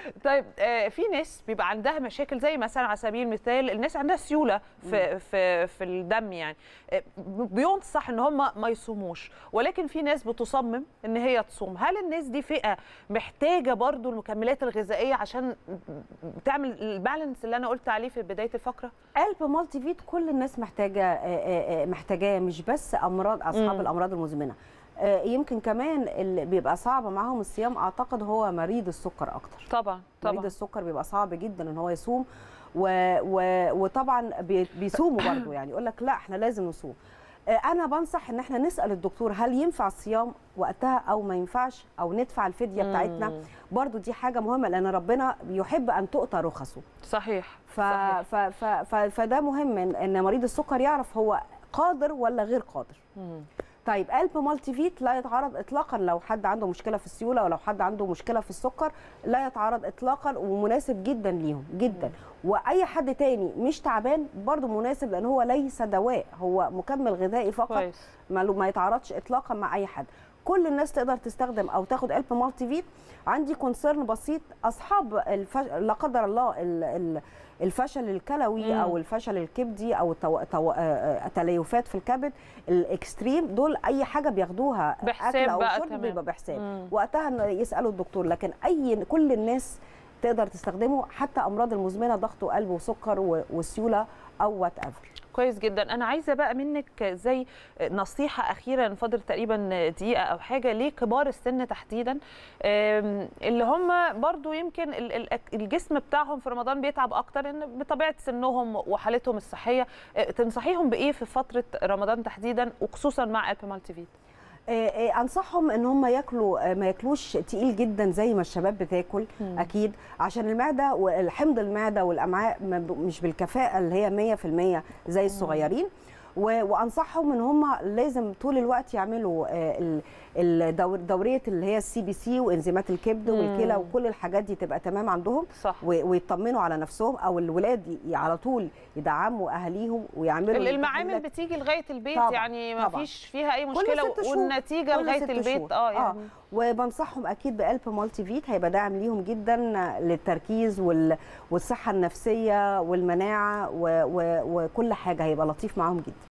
طيب آه، في ناس بيبقى عندها مشاكل زي مثلا على سبيل المثال الناس عندها سيوله في في في الدم يعني آه، بينصح ان هم ما يصوموش ولكن في ناس بتصمم ان هي تصوم هل الناس دي فئه محتاجه برضو المكملات الغذائيه عشان تعمل البالانس اللي انا قلت عليه في بدايه الفقره قلب مالتي فيت كل الناس محتاجه آه، آه، آه، محتاجاه مش بس امراض اصحاب مم. الامراض المزمنه آه، يمكن كمان اللي بيبقى صعب معاهم الصيام اعتقد هو مريض السكر اكتر طبعا مريض طبعا السكر بيبقى صعب جدا ان هو يصوم و... و... وطبعا بي... بيصوموا برضه يعني يقول لك لا احنا لازم نصوم آه، انا بنصح ان احنا نسال الدكتور هل ينفع الصيام وقتها او ما ينفعش او ندفع الفديه بتاعتنا مم. برضو دي حاجه مهمه لان ربنا يحب ان تؤتى رخصه صحيح ف... صحيح. ف... ف... ف... فده مهم ان إن مريض السكر يعرف هو قادر ولا غير قادر مم. طيب قلب مالتي فيت لا يتعارض اطلاقا لو حد عنده مشكله في السيوله ولو حد عنده مشكله في السكر لا يتعارض اطلاقا ومناسب جدا ليهم جدا واي حد تاني مش تعبان برضه مناسب لان هو ليس دواء هو مكمل غذائي فقط كويس ما ما يتعارضش اطلاقا مع اي حد كل الناس تقدر تستخدم او تاخد قلب مالتي فيت عندي كونسيرن بسيط اصحاب الفش... لا قدر الله ال... ال... الفشل الكلوي مم. او الفشل الكبدي او التو... تو... آه، آه، التليفات في الكبد الاكستريم دول اي حاجه بياخدوها بحساب اكل او بقى شرب تمام. بيبقى بحساب مم. وقتها إن يسالوا الدكتور لكن اي كل الناس تقدر تستخدمه حتى امراض المزمنه ضغط وقلب وسكر و- والسيوله او وات ايفر كويس جدا انا عايزه بقى منك زي نصيحه اخيره فاضل تقريبا دقيقه او حاجه لكبار السن تحديدا أم، اللي هم برضو يمكن ال- ال- الجسم بتاعهم في رمضان بيتعب اكتر ان بطبيعه سنهم وحالتهم الصحيه أه، تنصحيهم بايه في فتره رمضان تحديدا وخصوصا مع قلب مالتي فيت آه، آه، انصحهم ان هم ياكلوا آه، ما ياكلوش تقيل جدا زي ما الشباب بتاكل مم. اكيد عشان المعده والحمض المعده والامعاء ما ب- مش بالكفاءه اللي هي 100% زي الصغيرين و- وانصحهم ان هم لازم طول الوقت يعملوا آه، ال- الدور دوريه اللي هي السي بي سي وانزيمات الكبد مم. والكلى وكل الحاجات دي تبقى تمام عندهم صح و- ويطمنوا على نفسهم او الولاد ي- على طول يدعموا اهاليهم ويعملوا ال- المعامل التحليلات. بتيجي لغايه البيت طبعاً، يعني ما طبعاً. فيش فيها اي كل مشكله ست شهور، والنتيجه كل لغايه ست البيت شهور. اه يعني وبنصحهم اكيد بقلب مالتي فيت هيبقى داعم ليهم جدا للتركيز وال... والصحه النفسيه والمناعه و... و... وكل حاجه هيبقى لطيف معاهم جدا